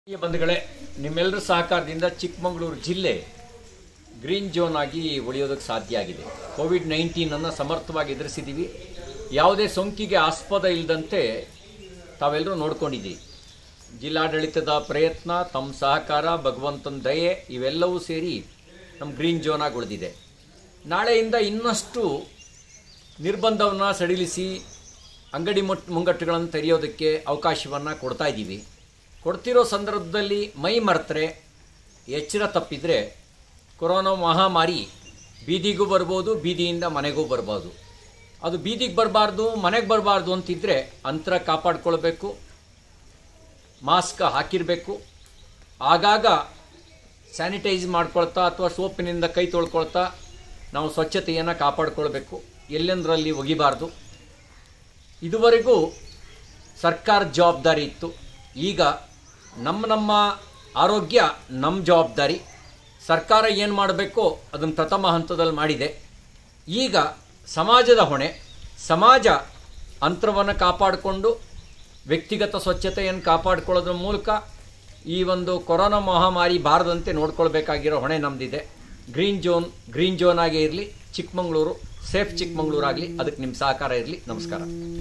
ಈ ಬಂಧುಗಳೇ ನಿಮ್ಮೆಲ್ಲರ ಸಹಕಾರದಿಂದ ಚಿಕ್ಕಮಗಳೂರು ಜಿಲ್ಲೆ ಗ್ರೀನ್ ಝೋನ್ ಆಗಿ ಉಳಿಯೋದಕ್ಕೆ ಸಾಧ್ಯ ಆಗಿದೆ ಕೋವಿಡ್ ನೈನ್ಟೀನನ್ನು ಸಮರ್ಥವಾಗಿ ಎದುರಿಸಿದ್ದೀವಿ ಯಾವುದೇ ಸೋಂಕಿಗೆ ಆಸ್ಪದ ಇಲ್ಲದಂತೆ ತಾವೆಲ್ಲರೂ ನೋಡ್ಕೊಂಡಿದ್ದೀವಿ ಜಿಲ್ಲಾಡಳಿತದ ಪ್ರಯತ್ನ ತಮ್ಮ ಸಹಕಾರ ಭಗವಂತನ ದಯೆ ಇವೆಲ್ಲವೂ ಸೇರಿ ನಮ್ಮ ಗ್ರೀನ್ ಝೋನ್ ಆಗಿ ಉಳಿದಿದೆ ನಾಳೆಯಿಂದ ಇನ್ನಷ್ಟು ನಿರ್ಬಂಧವನ್ನು ಸಡಿಲಿಸಿ ಅಂಗಡಿ ಮುಟ್ ಮುಂಗಟ್ಟುಗಳನ್ನು ತೆರೆಯೋದಕ್ಕೆ ಅವಕಾಶವನ್ನು ಕೊಡ್ತಾ ಇದ್ದೀವಿ ಕೊಡ್ತಿರೋ ಸಂದರ್ಭದಲ್ಲಿ ಮೈ ಮರೆತರೆ ಎಚ್ಚರ ತಪ್ಪಿದರೆ ಕೊರೋನಾ ಮಹಾಮಾರಿ ಬೀದಿಗೂ ಬರ್ಬೋದು ಬೀದಿಯಿಂದ ಮನೆಗೂ ಬರ್ಬೋದು ಅದು ಬೀದಿಗೆ ಬರಬಾರ್ದು ಮನೆಗೆ ಬರಬಾರ್ದು ಅಂತಿದ್ದರೆ ಅಂತರ ಕಾಪಾಡ್ಕೊಳ್ಬೇಕು ಮಾಸ್ಕ್ ಹಾಕಿರಬೇಕು ಆಗಾಗ ಸ್ಯಾನಿಟೈಸ್ ಮಾಡ್ಕೊಳ್ತಾ ಅಥವಾ ಸೋಪಿನಿಂದ ಕೈ ತೊಳ್ಕೊಳ್ತಾ ನಾವು ಸ್ವಚ್ಛತೆಯನ್ನು ಕಾಪಾಡಿಕೊಳ್ಬೇಕು ಎಲ್ಲೆಂದರಲ್ಲಿ ಒಗಿಬಾರ್ದು ಇದುವರೆಗೂ ಸರ್ಕಾರ ಜವಾಬ್ದಾರಿ ಇತ್ತು ಈಗ ನಮ್ಮ ನಮ್ಮ ಆರೋಗ್ಯ ನಮ್ಮ ಜವಾಬ್ದಾರಿ ಸರ್ಕಾರ ಏನು ಮಾಡಬೇಕೋ ಅದನ್ನು ಪ್ರಥಮ ಹಂತದಲ್ಲಿ ಮಾಡಿದೆ ಈಗ ಸಮಾಜದ ಹೊಣೆ ಸಮಾಜ ಅಂತರವನ್ನು ಕಾಪಾಡಿಕೊಂಡು ವ್ಯಕ್ತಿಗತ ಸ್ವಚ್ಛತೆಯನ್ನು ಕಾಪಾಡಿಕೊಳ್ಳೋದ್ರ ಮೂಲಕ ಈ ಒಂದು ಕೊರೋನಾ ಮಹಾಮಾರಿ ಬಾರದಂತೆ ನೋಡ್ಕೊಳ್ಬೇಕಾಗಿರೋ ಹೊಣೆ ನಮ್ಮದಿದೆ ಗ್ರೀನ್ ಝೋನ್ ಗ್ರೀನ್ ಝೋನ್ ಆಗೇ ಇರಲಿ ಚಿಕ್ಕಮಗಳೂರು ಸೇಫ್ ಚಿಕ್ಕಮಗಳೂರು ಆಗಲಿ ಅದಕ್ಕೆ ನಿಮ್ಮ ಸಹಕಾರ ಇರಲಿ ನಮಸ್ಕಾರ